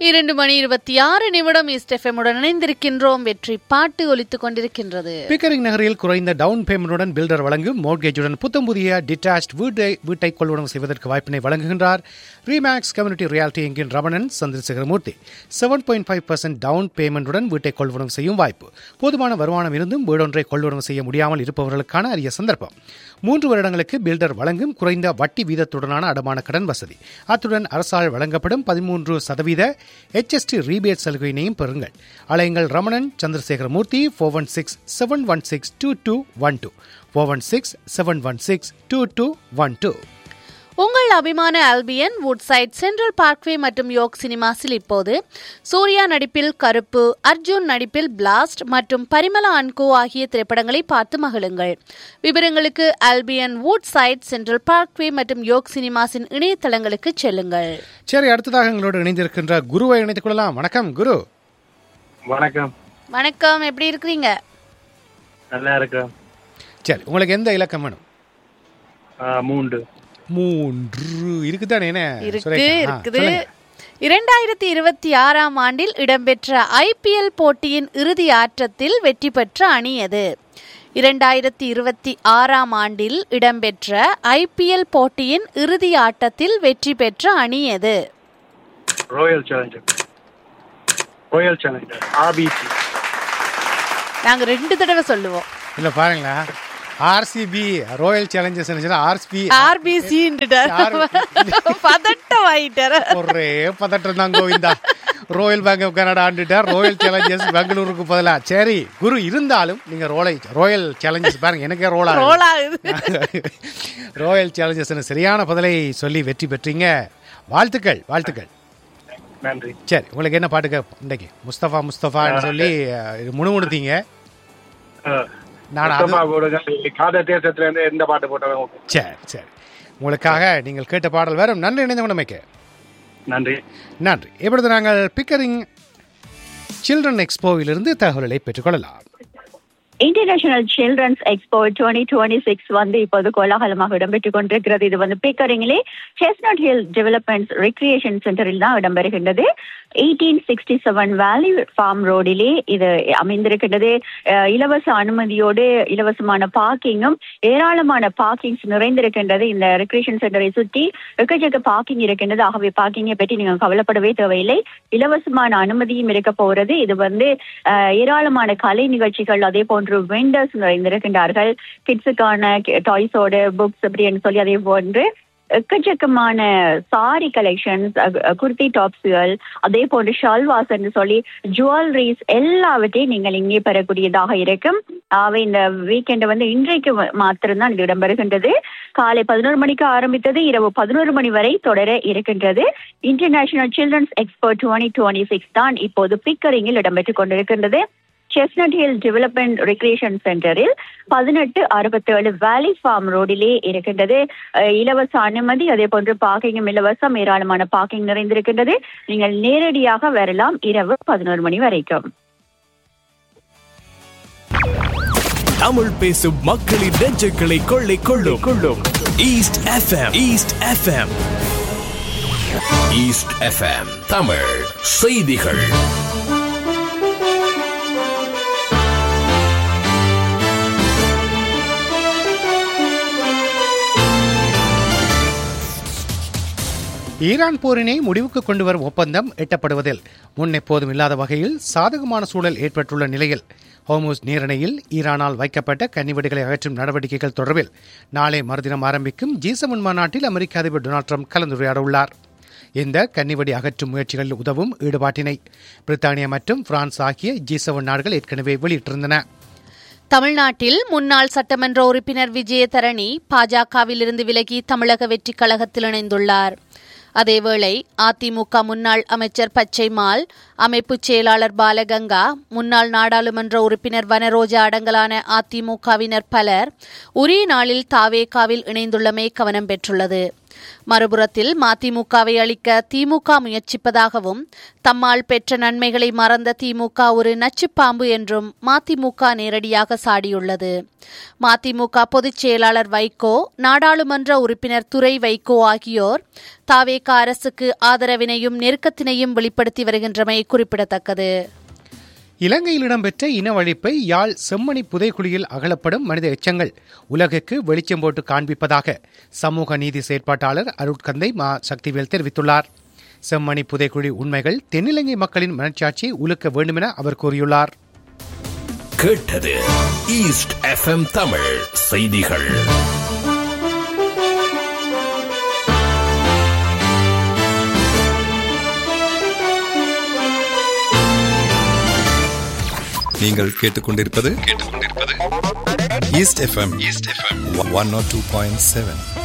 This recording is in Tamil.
இரண்டு மணி இருபத்தி ஆறு நிமிடம் இஸ்டெஃபமுடன் இணைந்திருக்கின்றோம் வெற்றி பாட்டு ஒலித்துக் கொண்டிருக்கின்றது பிக்கரிங் நகரில் குறைந்த டவுன் பேமெண்டுடன் பில்டர் வழங்கும் மோட்கேஜுடன் புத்தம் புதிய டிட்டாச்ட் வீட்டை வீட்டை கொள்வனம் செய்வதற்கு வாய்ப்பினை வழங்குகின்றார் ரீமேக்ஸ் கம்யூனிட்டி ரியாலிட்டி என்கின் Ramanan Chandrasekaramoorthy seven point five percent down பேமெண்டுடன் வீட்டை கொள்வனம் செய்யும் வாய்ப்பு போதுமான வருமானம் இருந்தும் வீடொன்றை கொள்வனம் செய்ய முடியாமல் இருப்பவர்களுக்கான அரிய சந்தர்ப்பம் மூன்று வருடங்களுக்கு பில்டர் வழங்கும் குறைந்த வட்டி வீதத்துடனான அடமான கடன் வசதி அத்துடன் அரசால் வழங்கப்படும் பதிமூன்று சதவீத HST ரீபேட் சலுகையினையும் பெறுங்கள் அலையுங்கள் Ramanan Chandrasekaramoorthy four one six seven one six two two one two four one six seven one six two two one two உங்கள் அபிமான ஆல்பியன் வுட்சைட் சென்ட்ரல் பார்க்வே மற்றும் யோக் சினிமாஸில் இப்போது சூர்யா நடிப்பில் கருப்பு அர்ஜுன் நடிப்பில் பிளாஸ்ட் மற்றும் பரிமள அன்கோ ஆகிய திரைப்படங்களை பார்த்து மகிழுங்கள் விவரங்களுக்கு ஆல்பியன் வுட்சைட் சென்ட்ரல் பார்க்வே மற்றும் யோக் சினிமாஸின் இணையதளங்களுக்கு செல்லுங்கள் சரி அடுத்ததாக எங்களோடு இணைந்திருக்கின்ற குருவை இணைத்துக் கொள்ளலாம் வணக்கம் குரு வணக்கம் வணக்கம் எப்படி இருக்கிறீங்க நல்லா இருக்கேன் சரி உங்களுக்கு எந்த இலக்கம் வேணும் ஆ, மூன்று மூன்று இருக்குதானே என்ன இருக்கு சுரேகா? ஆ, இருக்குது சொல்லுங்க. இரண்டாயிரத்தி இருபத்தி ஆறாம் ஆண்டில் இடம்பெற்ற ஐபிஎல் போட்டியின் இறுதி ஆட்டத்தில் வெற்றி பெற்ற அணி எது இரண்டாயிரத்தி இருபத்தி ஆறாம் ஆண்டில் இடம்பெற்ற ஐபிஎல் போட்டியின் இறுதி ஆட்டத்தில் வெற்றி பெற்ற அணி எது royal challenger royal challenger RBC நாங்க ரெண்டு தடவை சொல்லுவோம் இல்ல பாருங்களா RCB royal challengers RCB RBC பதட்டம் ஆயிட்டார ஒரே பதட்டம் தான் Govinda royal bank of Canada ஆண்டுட்டார் ராயல் சேலஞ்சர்ஸ் பெங்களூருக்கு பதிலா சரி குரு இருந்தாலும் நீங்க ரோலை ராயல் சேலஞ்சர்ஸ் பாருங்க எனக்கே ரோலா ரோல் ஆகுது ராயல் சேலஞ்சர்ஸ் சரியான பதிலை சொல்லி வெற்றி பெற்றீங்க வாழ்த்துக்கள் வாழ்த்துக்கள் நன்றி சரி உங்களுக்கு என்ன பாட்டு கேட்போம் இன்றைக்கு முஸ்தபா முஸ்தபான்னு சொல்லி அஹ், முணுமுணுத்தீங்க ஆ. நான் அது சுத்தமா போடுங்க காத தேசத்துல இருந்து எந்த பாட்டு போட்டாலும் ஓகே சரி சரி உங்களுக்காக நீங்கள் கேட்ட பாடல் வரும் நன்றி இணைந்த உடமைக்கு நன்றி நன்றி இப்பொழுது நாங்கள் பிக்கரிங் சில்ட்ரன் எக்ஸ்போவிலிருந்து தகவல்களை பெற்றுக்கொள்ளலாம் international children's expo twenty twenty six வந்து இப்போது கோலாகலமாக இடம்பெற்றுக் கொண்டிருக்கிறது இது வந்து பிக்கரிங்கிலே செஸ்னட் ஹில் டெவலப்மெண்ட் ரெக்ரியேஷன் சென்டரில் தான் இடம்பெறுகின்றது eighteen sixty seven Valley Farm ரோடிலே இது அமைந்திருக்கின்றது அஹ், இலவச அனுமதியோடு இலவசமான பார்க்கிங்கும் ஏராளமான பார்க்கிங்ஸ் நிறைந்திருக்கின்றது இந்த ரெக்ரியேஷன் சென்டரை சுற்றி எக்கச்சக்க பார்க்கிங் இருக்கின்றது ஆகவே பார்க்கிங்கை பற்றி நீங்கள் கவலைப்படவே தேவையில்லை இலவசமான அனுமதியும் இருக்க போகிறது இது வந்து அஹ், ஏராளமான கலை நிகழ்ச்சிகள் அதே போன்று வெண்டர்ஸ் நிறைந்திருக்கின்றார்கள் கிட்ஸுக்கான டாய்ஸோட புக்ஸ் அப்படின்னு சொல்லி அதே போன்று எக்கச்சக்கமான சாரி கலெக்ஷன்ஸ் குர்த்தி டாப்ஸ்கள் அதே போன்று ஷால்வாஸ் என்று சொல்லி ஜுவல்லரிஸ் எல்லாவற்றையும் நீங்கள் இங்கே பெறக்கூடியதாக இருக்கும் ஆகவே இந்த வீக்கெண்ட் வந்து இன்றைக்கு ம- மாத்திரம்தான் இது இடம்பெறுகின்றது காலை பதினோரு மணிக்கு ஆரம்பித்தது இரவு பதினோரு மணி வரை தொடர இருக்கின்றது international children's expo twenty twenty six தான் இப்போது பிக்கரிங்கில் இடம்பெற்றுக் கொண்டிருக்கின்றது செஸ்னட் ஹில் டெவலப்மெண்ட் ரெக்ரியேஷன் சென்டரில் பதினெட்டு அறுபத்தேழு வேலி ஃபார்ம் ரோடிலே இருக்கின்றது அஹ், இலவச அனுமதி அதே போன்று பார்க்கிங்கும் இலவசம் ஏராளமான பார்க்கிங் நிறைந்திருக்கின்றது நீங்கள் நேரடியாக வரலாம் இரவு பதினோரு மணி வரைக்கும் தமிழ் பேசும் மக்களின் நெஞ்சுகளை கொள்ளை கொள்ளும் கொள்ளும் east FM east FM east FM Tamil செய்திகள் ஈரான் போரினை முடிவுக்கு கொண்டு வரும் ஒப்பந்தம் எட்டப்படுவதில் முன் எப்போதும் இல்லாத வகையில் சாதகமான சூழல் ஏற்பட்டுள்ள நிலையில் ஹோமூஸ் நீரணையில் ஈரானால் வைக்கப்பட்ட கன்னிவெடிகளை அகற்றும் நடவடிக்கைகள் தொடர்பில் நாளை மறுதினம் ஆரம்பிக்கும் ஜி செவன் மாநாட்டில் அமெரிக்க அதிபர் டொனால்ட் ட்ரம்ப் கலந்துரையாட உள்ளார் இந்த கன்னிவெடி அகற்றும் முயற்சிகளில் உதவும் ஈடுபாட்டினை பிரித்தானியா மற்றும் பிரான்ஸ் ஆகிய ஜி செவன் நாடுகள் ஏற்கனவே வெளியிட்டிருந்தன தமிழ்நாட்டில் முன்னாள் சட்டமன்ற உறுப்பினர் விஜயதரணி பாஜகவிலிருந்து விலகி தமிழக வெற்றிக் கழகத்தில் இணைந்துள்ளார் அதேவேளை அதிமுக முன்னாள் அமைச்சர் பச்சைமால் அமைப்பு செயலாளர் பாலகங்கா முன்னாள் நாடாளுமன்ற உறுப்பினர் வனரோஜா அடங்கலான அதிமுகவினர் பலர் உரிய நாளில் தாவேகாவில் இணைந்துள்ளமை கவனம் பெற்றுள்ளது மறுபுறத்தில் மதிமுகவை அளிக்க திமுக முயற்சிப்பதாகவும் தம்மால் பெற்ற நன்மைகளை மறந்த திமுக ஒரு நச்சுப்பாம்பு என்றும் மதிமுக நேரடியாக சாடியுள்ளது மதிமுக பொதுச் செயலாளர் வைகோ நாடாளுமன்ற உறுப்பினர் துரை வைகோ ஆகியோர் தாவேக அரசுக்கு ஆதரவினையும் நெருக்கத்தினையும் வெளிப்படுத்தி வருகின்றமை குறிப்பிடத்தக்கது இலங்கையில் இடம்பெற்ற இனவழிப்பை யாழ் செம்மணி புதைக்குழியில் அகலப்படும் மனித எச்சங்கள் உலகுக்கு வெளிச்சம் போட்டு காண்பிப்பதாக சமூக நீதி செயற்பாட்டாளர் அருட்கந்தை மா சக்திவேல் தெரிவித்துள்ளார் செம்மணி புதைக்குழி உண்மைகள் தென்னிலங்கை மக்களின் மனச்சாட்சியை உலுக்க வேண்டுமென அவர் கூறியுள்ளார் கேட்டது ஈஸ்ட் எஃப்எம் தமிழ் செய்திகள் நீங்கள் கேட்டுக்கொண்டிருப்பது கேட்டுக்கொண்டிருப்பது east FM east FM one nought two point seven